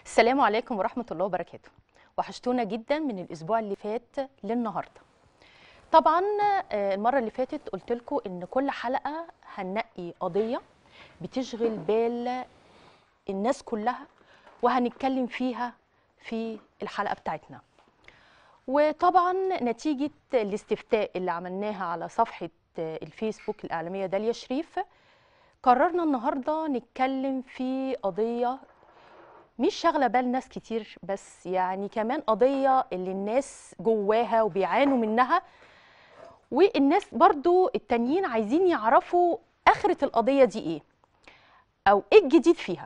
السلام عليكم ورحمة الله وبركاته وحشتونا جدا من الأسبوع اللي فات للنهاردة طبعا آه، المرة اللي فاتت قلت لكم إن كل حلقة هننقي قضية بتشغل بال الناس كلها وهنتكلم فيها في الحلقة بتاعتنا وطبعا نتيجة الاستفتاء اللي عملناها على صفحة آه، الفيسبوك الإعلامية داليا شريف قررنا النهاردة نتكلم في قضية مش شاغله بال ناس كتير بس يعني كمان قضيه اللي الناس جواها وبيعانوا منها والناس برضو التانيين عايزين يعرفوا اخره القضيه دي ايه او ايه الجديد فيها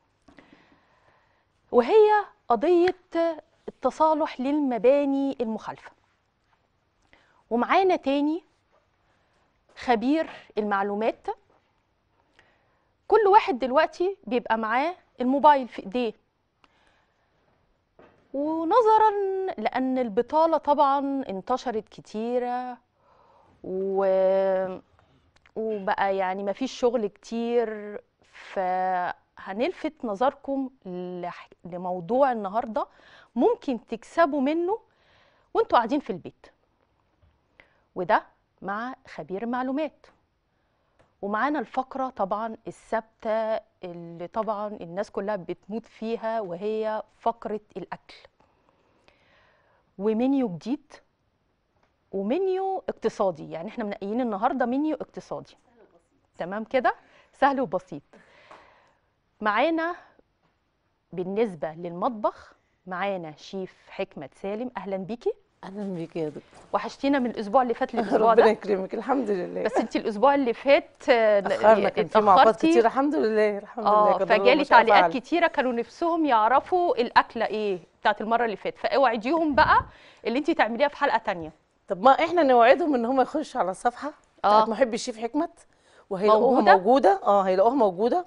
وهي قضيه التصالح للمباني المخالفه ومعانا تاني خبير المعلومات كل واحد دلوقتي بيبقى معاه الموبايل في ايديه ونظرا لان البطاله طبعا انتشرت كتيره و... وبقى يعني ما فيش شغل كتير فهنلفت نظركم لح... لموضوع النهارده ممكن تكسبوا منه وانتوا قاعدين في البيت وده مع خبير معلومات ومعانا الفقرة طبعا الثابتة اللي طبعا الناس كلها بتموت فيها وهي فقرة الأكل ومنيو جديد ومنيو اقتصادي يعني احنا منقيين النهاردة منيو اقتصادي تمام كده سهل وبسيط معانا بالنسبة للمطبخ معانا شيف حكمة سالم أهلا بيكي اهلا بيك يا دكتور وحشتينا من الأسبوع اللي فات للأسبوع ربنا ده يكرمك الحمد لله بس انت الأسبوع اللي فات آه، اخرنا كان في معوقات اتأخرتي. كتير الحمد لله الحمد لله اه قدر الله فجالي ما شاء تعليقات فعل. كتيره كانوا نفسهم يعرفوا الاكله ايه بتاعت المره اللي فاتت فاوعديهم بقى اللي انت تعمليها في حلقه تانية طب ما احنا نوعدهم ان هم يخشوا على الصفحه آه. بتاعت محب الشيف حكمت وهيلاقوها موجودة؟ موجوده, اه هيلاقوها موجوده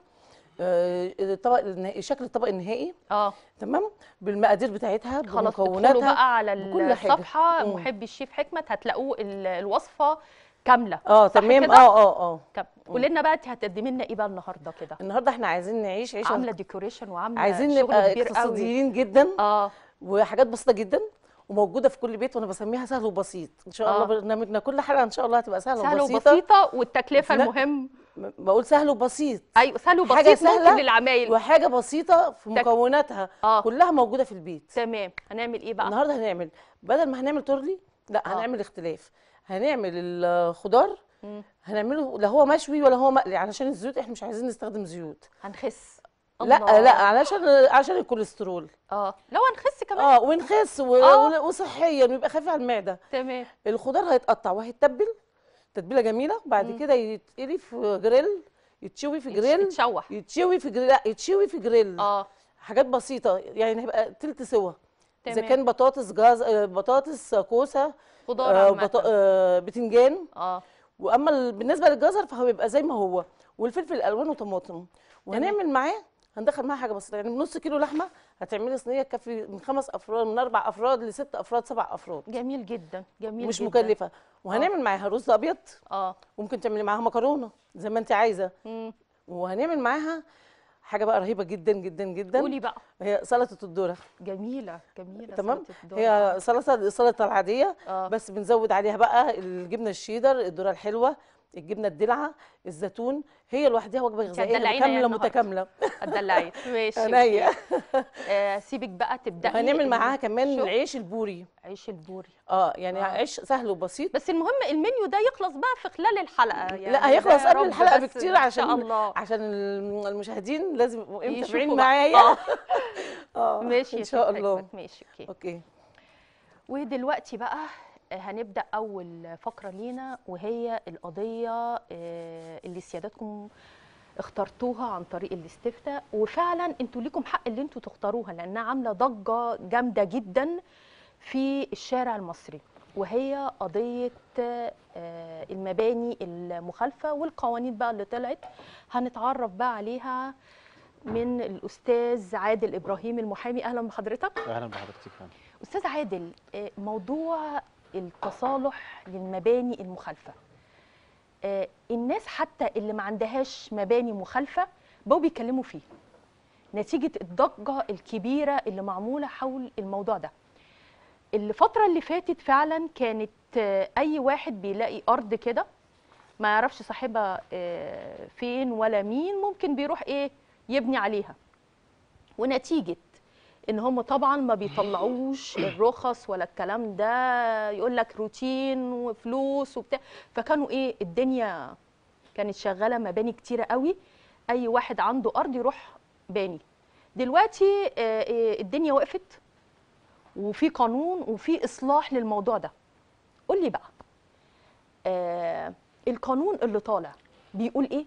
آه، الطبق النهائي شكل الطبق النهائي اه تمام بالمقادير بتاعتها خلاص ادخلوا بمكوناتها بقى على بكل حاجة. الصفحه مم. محبي الشيف حكمت هتلاقوا ال- الوصفه كامله اه صح تمام كده؟ اه اه اه كام- قولي لنا بقى انت هتقدمي لنا ايه بقى النهارده كده النهارده احنا عايزين نعيش عيشه عامله ديكوريشن وعامله عايزين شغل نبقى كبير قوي اقتصاديين جدا اه وحاجات بسيطه جدا وموجوده في كل بيت وانا بسميها سهل وبسيط ان شاء الله آه. برنامجنا كل حلقه ان شاء الله هتبقى سهله, سهله وبسيطه وبسيطه والتكلفه وفي ن- المهم م- بقول سهل وبسيط ايوه سهل حاجة وبسيط ممكن سهلة للعمايل وحاجه بسيطه في تك- مكوناتها اه كلها موجوده في البيت تمام هنعمل ايه بقى النهارده هنعمل بدل ما هنعمل تورلي لا آه. هنعمل اختلاف هنعمل الخضار مم. هنعمله لا هو مشوي ولا هو مقلي علشان الزيوت احنا مش عايزين نستخدم زيوت هنخس لا الله. لا علشان علشان الكوليسترول اه لو هنخس كمان اه ونخس و... آه. وصحيا ويبقى خفيف على المعده تمام الخضار هيتقطع وهيتبل تتبيله جميله بعد مم. كده يتقلي في جريل يتشوي في يتش- جريل يتشوح يتشوي في جريل لا يتشوي في جريل اه حاجات بسيطه يعني هيبقى تلت سوا اذا تمام. كان بطاطس جاز آه، بطاطس كوسه خضار آه، عامة. بط... آه، بتنجان اه واما ال- بالنسبه للجزر فهو بيبقى زي ما هو والفلفل الالوان وطماطم وهنعمل معاه هندخل معاه حاجه بسيطه يعني بنص كيلو لحمه هتعملي صينيه تكفي من خمس افراد من اربع افراد لست افراد سبع افراد جميل جدا جميل مش جدا. مكلفه وهنعمل معاها رز ابيض اه وممكن تعملي معاها مكرونه زي ما انت عايزه مم. وهنعمل معاها حاجه بقى رهيبه جدا جدا جدا قولي بقى هي سلطه الذره جميله جميله تمام سلطة الذرة. هي سلطه السلطه العاديه اه بس بنزود عليها بقى الجبنه الشيدر الذره الحلوه الجبنه الدلعه الزيتون هي لوحدها وجبه غذائيه هتدلعينا كامله يعني النهاردة. متكامله هتدلعي ماشي عينيا أوكي. آه سيبك بقى تبدأي هنعمل معاها كمان الشغل. العيش البوري عيش البوري اه يعني آه. عيش سهل وبسيط بس المهم المنيو ده يخلص بقى في خلال الحلقه يعني لا هيخلص ده يا قبل رب الحلقه بس بكتير ان شاء عشان الله عشان الم- المشاهدين لازم يبقوا إيه يشوفوا متابعين بقى. معايا آه. اه ماشي يا ان شاء شيخ الله حكمت. ماشي اوكي اوكي ودلوقتي بقى هنبدأ أول فقرة لينا وهي القضية آه، اللي سيادتكم اخترتوها عن طريق الاستفتاء وفعلا انتوا ليكم حق اللي انتوا تختاروها لأنها عاملة ضجة جامدة جدا في الشارع المصري وهي قضية آه، المباني المخالفة والقوانين بقى اللي طلعت هنتعرف بقى عليها من الأستاذ عادل إبراهيم المحامي أهلا بحضرتك اهلا بحضرتك فندم استاذ عادل آه، موضوع التصالح للمباني المخالفه آه، الناس حتى اللي ما عندهاش مباني مخالفه بقوا بيتكلموا فيه نتيجه الضجه الكبيره اللي معموله حول الموضوع ده الفتره اللي فاتت فعلا كانت آه، اي واحد بيلاقي ارض كده ما يعرفش صاحبها آه، فين ولا مين ممكن بيروح ايه يبني عليها ونتيجه ان هم طبعا ما بيطلعوش الرخص ولا الكلام ده يقول لك روتين وفلوس وبتاع فكانوا ايه الدنيا كانت شغاله مباني كتيره قوي اي واحد عنده ارض يروح باني دلوقتي آه، آه، الدنيا وقفت وفي قانون وفي اصلاح للموضوع ده قول لي بقى آه القانون اللي طالع بيقول ايه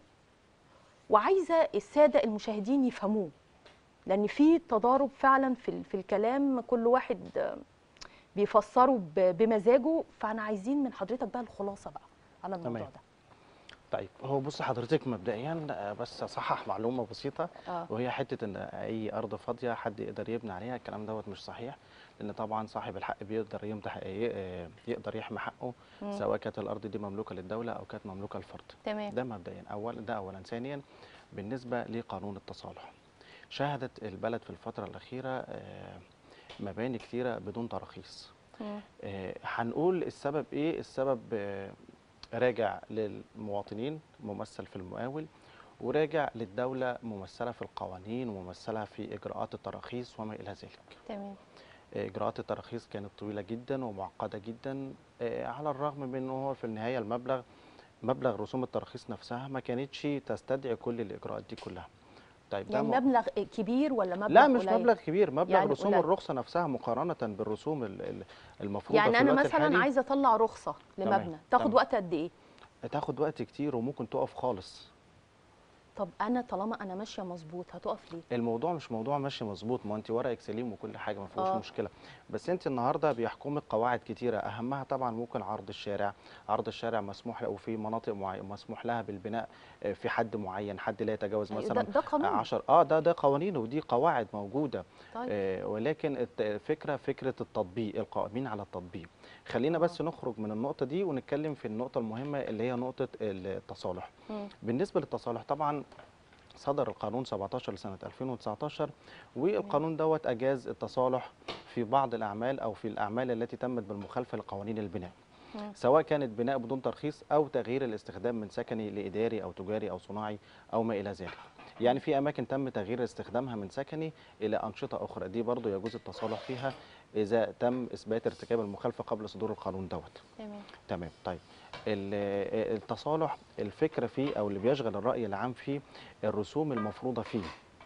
وعايزه الساده المشاهدين يفهموه لان في تضارب فعلا في ال- في الكلام كل واحد آه، بيفسره ب- بمزاجه فانا عايزين من حضرتك بقى الخلاصه بقى على الموضوع تمام. ده طيب هو بص حضرتك مبدئيا آه، بس اصحح معلومه بسيطه اه وهي حته ان اي ارض فاضيه حد يقدر يبني عليها الكلام دوت مش صحيح لان طبعا صاحب الحق بيقدر يمدح ي- يقدر يحمي حقه مم. سواء كانت الارض دي مملوكه للدوله او كانت مملوكه لفرد تمام ده مبدئيا اول ده اولا ثانيا بالنسبه لقانون التصالح شهدت البلد في الفتره الاخيره آه، مباني كتيره بدون تراخيص مم. آه، هنقول السبب ايه السبب آه، راجع للمواطنين ممثل في المقاول وراجع للدولة ممثلة في القوانين وممثلة في إجراءات التراخيص وما إلى ذلك تمام آه، إجراءات التراخيص كانت طويلة جدا ومعقدة جدا آه، على الرغم من أنه هو في النهاية المبلغ مبلغ رسوم التراخيص نفسها ما كانتش تستدعي كل الإجراءات دي كلها طيب ده يعني م- مبلغ كبير ولا مبلغ لا مش قليل؟ مبلغ كبير مبلغ يعني رسوم قليل. الرخصة نفسها مقارنة بالرسوم ال- ال- المفروضة يعني في انا الوقت مثلا الحالي عايزه اطلع رخصه تمام، لمبنى تاخد تمام. وقت قد ايه هتاخد وقت كتير وممكن تقف خالص طب انا طالما انا ماشيه مظبوط هتقف ليه الموضوع مش موضوع ماشي مظبوط ما انت ورقك سليم وكل حاجه ما فيهوش آه. مشكله بس انت النهارده بيحكمك قواعد كتيره اهمها طبعا ممكن عرض الشارع عرض الشارع مسموح له وفي مناطق معينه مسموح لها بالبناء آه، في حد معين حد لا يتجاوز أيوة، مثلا ده, ده قانون 10 اه ده ده قوانين ودي قواعد موجوده طيب آه، ولكن الت- الفكره فكره التطبيق القائمين على التطبيق خلينا بس نخرج من النقطه دي ونتكلم في النقطه المهمه اللي هي نقطه التصالح مم. بالنسبه للتصالح طبعا صدر القانون 17 لسنه 2019 والقانون دوت اجاز التصالح في بعض الاعمال او في الاعمال التي تمت بالمخالفه لقوانين البناء مم. سواء كانت بناء بدون ترخيص او تغيير الاستخدام من سكني لاداري او تجاري او صناعي او ما الى ذلك يعني في اماكن تم تغيير استخدامها من سكني الى انشطه اخرى دي برضو يجوز التصالح فيها اذا تم اثبات ارتكاب المخالفه قبل صدور القانون دوت تمام تمام طيب ال- التصالح الفكره فيه او اللي بيشغل الراي العام فيه الرسوم المفروضه فيه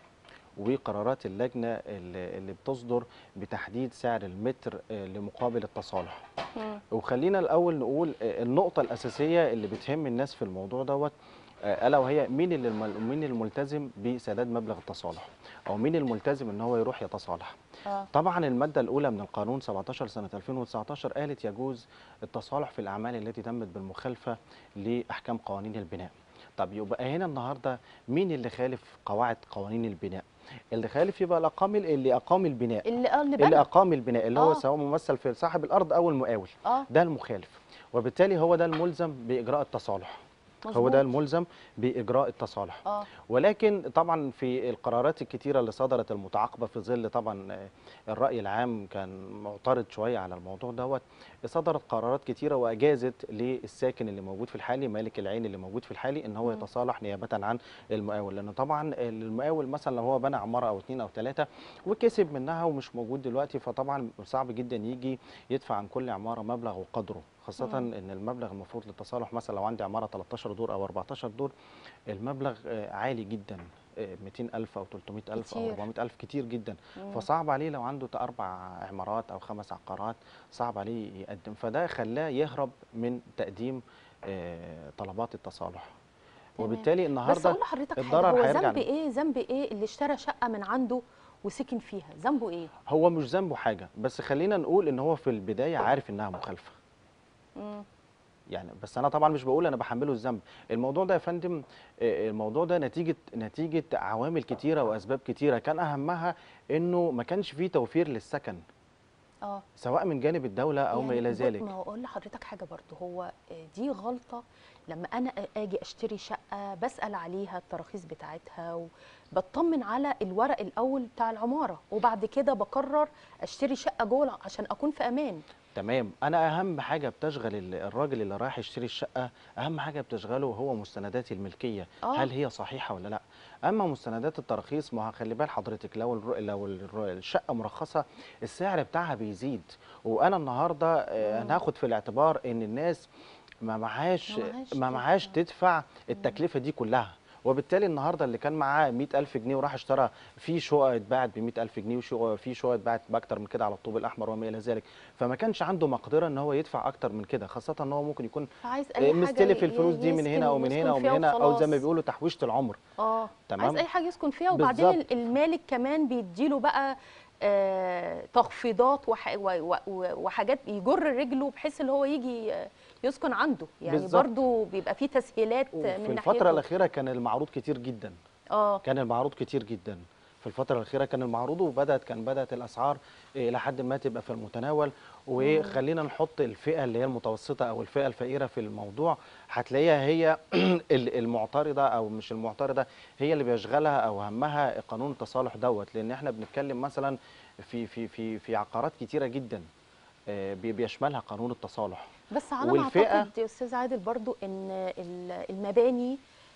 وقرارات اللجنه اللي اللي بتصدر بتحديد سعر المتر آه، لمقابل التصالح مم. وخلينا الاول نقول آه، النقطه الاساسيه اللي بتهم الناس في الموضوع دوت آه، الا وهي مين اللي الم- مين الملتزم بسداد مبلغ التصالح او مين الملتزم ان هو يروح يتصالح اه طبعا المادة الأولى من القانون 17 سنة 2019 قالت يجوز التصالح في الأعمال التي تمت بالمخالفة لأحكام قوانين البناء طب يبقى هنا النهاردة مين اللي خالف قواعد قوانين البناء اللي خالف يبقى الأقام اللي أقام البناء اللي اه اللي اللي بنى أقام البناء اللي هو آه. سواء ممثل في صاحب الأرض أو المقاول اه ده المخالف وبالتالي هو ده الملزم بإجراء التصالح هو ده مظبوط. الملزم بإجراء التصالح اه ولكن طبعا في القرارات الكتيرة اللي صدرت المتعاقبة في ظل طبعا آه، الرأي العام كان معترض شوية على الموضوع دوت صدرت قرارات كتيرة وأجازت للساكن اللي موجود في الحالي مالك العين اللي موجود في الحالي إن هو مم. يتصالح نيابة عن المقاول لأن طبعا المقاول مثلا لو هو بنى عمارة أو اتنين أو تلاتة وكسب منها ومش موجود دلوقتي فطبعا صعب جدا يجي يدفع عن كل عمارة مبلغ وقدره خاصة مم. إن المبلغ المفروض للتصالح مثلا لو عندي عمارة 13 دور أو 14 دور المبلغ آه، عالي جدا آه، 200000 أو 300000 أو كتير. 400000 كتير جدا مم. فصعب عليه لو عنده تا- أربع عمارات أو خمس عقارات صعب عليه يقدم فده خلاه يهرب من تقديم آه، طلبات التصالح تمام. وبالتالي بس النهارده اقول لحضرتك حاجه الضرر هو هيرجع ذنب ل- ايه ذنب ايه اللي اشترى شقه من عنده وسكن فيها ذنبه ايه هو مش ذنبه حاجة بس خلينا نقول إن هو في البداية عارف إنها مخالفة مم. يعني بس انا طبعا مش بقول انا بحمله الذنب الموضوع ده يا فندم آه، الموضوع ده نتيجه نتيجه عوامل كتيره واسباب كتيره كان اهمها انه ما كانش فيه توفير للسكن اه سواء من جانب الدوله او ما يعني الى ب- ذلك ما هو اقول لحضرتك حاجه برضو هو آه، دي غلطه لما انا اجي اشتري شقه بسال عليها التراخيص بتاعتها وبطمن على الورق الاول بتاع العماره وبعد كده بقرر اشتري شقه جوه عشان اكون في امان تمام انا اهم حاجه بتشغل ال- الراجل اللي رايح يشتري الشقه اهم حاجه بتشغله هو مستندات الملكيه آه. هل هي صحيحه ولا لا اما مستندات التراخيص ما هو خلي بال حضرتك لو الر- لو الر- الشقه مرخصه السعر بتاعها بيزيد وانا النهارده آه، مم. هناخد في الاعتبار ان الناس ما معهاش ما معهاش ما معهاش تدفع. تدفع التكلفه دي كلها وبالتالي النهارده اللي كان معاه 100000 جنيه وراح اشترى في شقق اتباعت ب 100000 جنيه وشقق في شقق اتباعت باكتر من كده على الطوب الاحمر وما الى ذلك فما كانش عنده مقدره ان هو يدفع اكتر من كده خاصه ان هو ممكن يكون فعايز اي حاجه مستلف ي- الفلوس دي من يسكن هنا او من ويسكن هنا او من فيها هنا او زي ما وخلاص. بيقولوا تحويشه العمر اه تمام. عايز اي حاجه يسكن فيها وبعدين بالظبط. ال- المالك كمان بيديله بقى آه تخفيضات وح و- و- وحاجات يجر رجله بحيث اللي هو يجي آه، يسكن عنده يعني بالظبط. برضو بيبقى فيه تسهيلات وفي من الفتره ناحيته الاخيره كان المعروض كتير جدا اه كان المعروض كتير جدا في الفترة الأخيرة كان المعروض وبدأت كان بدأت الأسعار إيه، إلى حد ما تبقى في المتناول وخلينا نحط الفئة اللي هي المتوسطة أو الفئة الفقيرة في الموضوع هتلاقيها هي ال- المعترضة أو مش المعترضة هي اللي بيشغلها أو همها قانون التصالح دوت لأن إحنا بنتكلم مثلا في في في في عقارات كتيرة جدا آه، بي- بيشملها قانون التصالح بس على ما والفئة- اعتقد يا استاذ عادل برضو ان ال- المباني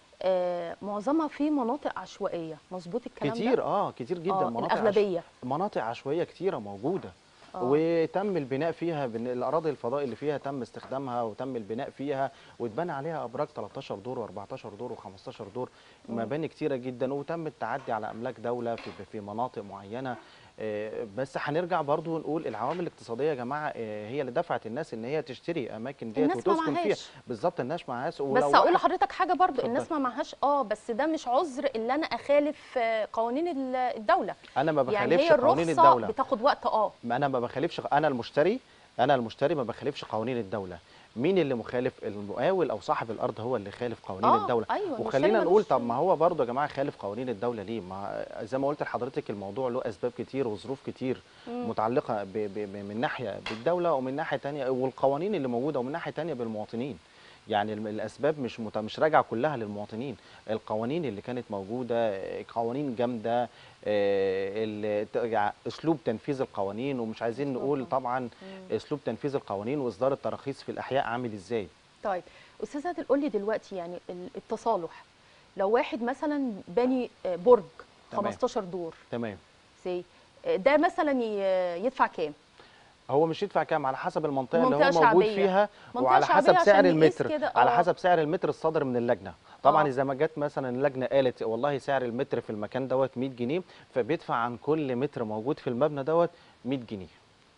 آه معظمها في مناطق عشوائيه مظبوط الكلام كتير ده اه كتير جدا آه مناطق عش- الاغلبيه مناطق عشوائيه كتيره موجوده آه. وتم البناء فيها بن- الاراضي الفضاء اللي فيها تم استخدامها وتم البناء فيها واتبنى عليها ابراج 13 دور و14 دور و15 دور مباني كتيره جدا وتم التعدي على املاك دوله في في مناطق معينه آه، بس هنرجع برضو ونقول العوامل الاقتصاديه يا جماعه آه، هي اللي دفعت الناس ان هي تشتري اماكن ديت الناس ما وتسكن فيها معهاش. بالظبط الناس معهاش بس ولو اقول واحد- لحضرتك حاجه برضو اتفضل. الناس ما معهاش اه بس ده مش عذر ان انا اخالف آه، قوانين ال- الدوله انا ما يعني بخالفش هي قوانين الرخصه الدوله بتاخد وقت اه ما انا ما بخالفش انا المشتري انا المشتري ما بخالفش قوانين الدوله مين اللي مخالف المقاول او صاحب الارض هو اللي خالف قوانين آه، الدوله أيوة، المشتري وخلينا نقول ملوش- طب ما هو برضه يا جماعه خالف قوانين الدوله ليه ما زي ما قلت لحضرتك الموضوع له اسباب كتير وظروف كتير متعلقه ب ب ب من ناحيه بالدوله ومن ناحيه تانية والقوانين اللي موجوده ومن ناحيه تانية بالمواطنين يعني الم- الاسباب مش مت... مش راجعه كلها للمواطنين القوانين اللي كانت موجوده آه، قوانين جامده آه، ال- ت- يعني اسلوب تنفيذ القوانين ومش عايزين نقول طبعا اسلوب تنفيذ القوانين واصدار التراخيص في الاحياء عامل ازاي طيب استاذ عادل قول لي دلوقتي يعني ال- التصالح لو واحد مثلا باني آه، برج تمام. 15 دور تمام سي ده مثلا ي- يدفع كام هو مش يدفع كام على حسب المنطقه اللي منطقة هو موجود شعبية. فيها منطقة وعلى شعبية حسب سعر عشان نقيس المتر كده، على آه. حسب سعر المتر الصادر من اللجنه طبعا آه. اذا ما جت مثلا اللجنه قالت والله سعر المتر في المكان دوت 100 جنيه فبيدفع عن كل متر موجود في المبنى دوت 100 جنيه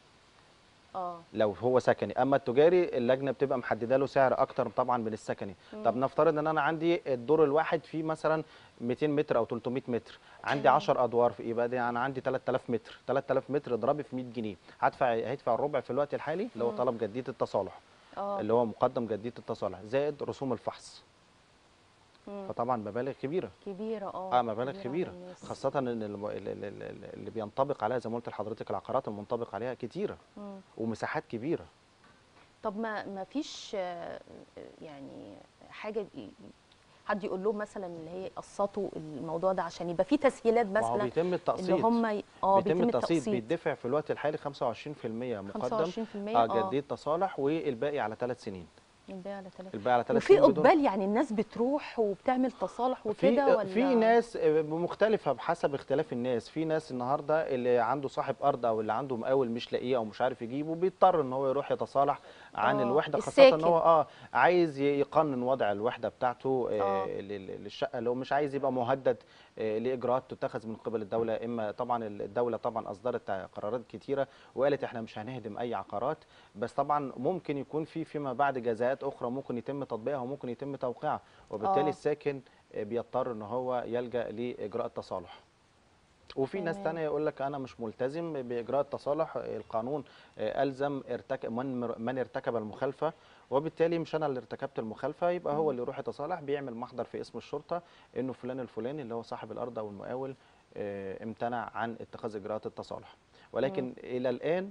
اه لو هو سكني اما التجاري اللجنه بتبقى محدده له سعر اكتر طبعا من السكني طب نفترض ان انا عندي الدور الواحد فيه مثلا 200 متر او 300 متر عندي 10 ادوار في- يبقى دي انا عندي 3000 متر 3000 متر اضربي في 100 جنيه هدفع هيدفع الربع في الوقت الحالي اللي هو طلب جديه التصالح اه اللي هو مقدم جديه التصالح زائد رسوم الفحص مم. فطبعا مبالغ كبيره كبيره اه اه مبالغ على كبيره الناس. خاصه ان الم- ال- ال- ال- اللي بينطبق عليها زي ما قلت لحضرتك العقارات المنطبق عليها كتيره مم. ومساحات كبيره طب ما ما فيش آه، يعني حاجه ي- حد يقول لهم مثلا اللي هي قسطوا الموضوع ده عشان يبقى في تسهيلات ما هو مثلا بيتم التقسيط اللي هم ي- اه بيتم التقسيط التقسيط بيدفع في الوقت الحالي 25% مقدم 25% اه اه جديه تصالح والباقي على ثلاث سنين البيع على ثلاثة الباقي على ثلاث وفي سنين بدون اقبال يعني الناس بتروح وبتعمل تصالح وكده في ولا في ناس مختلفة بحسب اختلاف الناس، في ناس النهارده اللي عنده صاحب ارض او اللي عنده مقاول مش لاقيه او مش عارف يجيبه بيضطر ان هو يروح يتصالح عن آه، الوحدة خاصة ان الساكن. هو اه عايز ي- يقنن وضع الوحدة بتاعته آه. آه لل- للشقة اللي هو مش عايز يبقى مهدد آه لاجراءات تتخذ من قبل الدولة اما طبعا الدولة طبعا اصدرت قرارات كتيرة وقالت احنا مش هنهدم اي عقارات بس طبعا ممكن يكون في فيما بعد جزاءات اخرى ممكن يتم تطبيقها وممكن يتم توقيعها وبالتالي آه. الساكن بيضطر ان هو يلجا لاجراء التصالح وفي ناس تمام. تانية يقول لك انا مش ملتزم باجراء التصالح القانون آه، الزم ارتكب من من ارتكب المخالفه وبالتالي مش انا اللي ارتكبت المخالفه يبقى هو اللي يروح يتصالح بيعمل محضر في اسم الشرطه انه فلان الفلاني اللي هو صاحب الارض او المقاول آه، امتنع عن اتخاذ اجراءات التصالح ولكن الى الان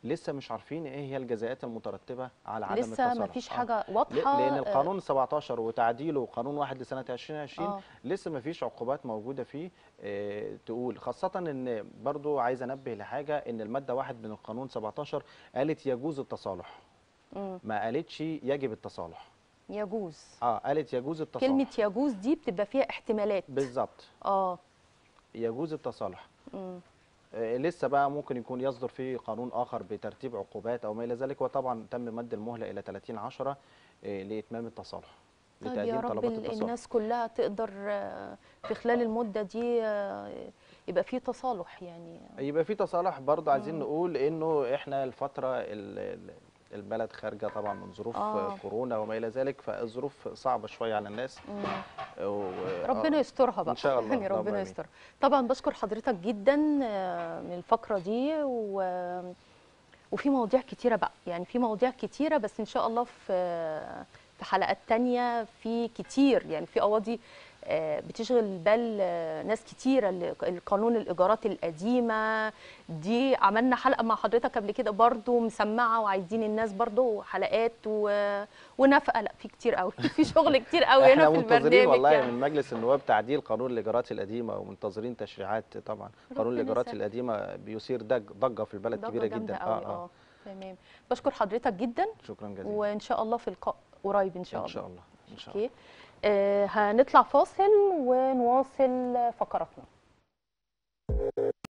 لسه مش عارفين ايه هي الجزاءات المترتبه على عدم لسه ما التصالح فيش آه. حاجه ل- واضحه لان آه، القانون 17 وتعديله وقانون واحد لسنه 2020 آه. لسه ما فيش عقوبات موجوده فيه آه، تقول خاصه ان برضو عايز انبه لحاجه ان الماده واحد من القانون 17 قالت يجوز التصالح مم. ما قالتش يجب التصالح يجوز اه قالت يجوز التصالح كلمه يجوز دي بتبقى فيها احتمالات بالظبط اه يجوز التصالح مم. آه، لسه بقى ممكن يكون يصدر فيه قانون اخر بترتيب عقوبات او ما الى ذلك وطبعا تم مد المهله الى 30 10 آه، لاتمام التصالح طيب يا لتقديم رب طلبات ال- التصالح الناس كلها تقدر آه، في خلال المده دي آه، يبقى في تصالح يعني يبقى في تصالح برضه عايزين نقول انه احنا الفتره ال- ال- البلد خارجه طبعا من ظروف آه. كورونا وما الى ذلك فالظروف صعبه شويه على الناس مم. و- ربنا آه، يسترها بقى إن شاء الله، يعني اللهم ربنا آمين. يستر طبعا بشكر حضرتك جدا آه، من الفقره دي و وفي مواضيع كتيره بقى يعني في مواضيع كتيره بس ان شاء الله في في حلقات تانية في كتير يعني في قواضي آه، بتشغل بال آه، ناس كتيره ال- القانون الايجارات القديمه دي عملنا حلقه مع حضرتك قبل كده برضو مسمعه وعايزين الناس برضو حلقات و... ونفقه لا في كتير قوي في شغل كتير قوي احنا هنا في منتظرين البرنامج والله يعني. من مجلس النواب تعديل قانون الايجارات القديمه ومنتظرين تشريعات طبعا قانون ربنا الايجارات يسهل. القديمه بيثير دج- ضجه في البلد ضجة كبيره جامدة جدا قوي اه تمام بشكر حضرتك جدا شكرا جزيلا وان شاء الله في لقاء قريب ان شاء ان الله شاء الله ان شاء الله اوكي آه هنطلع فاصل ونواصل فقراتنا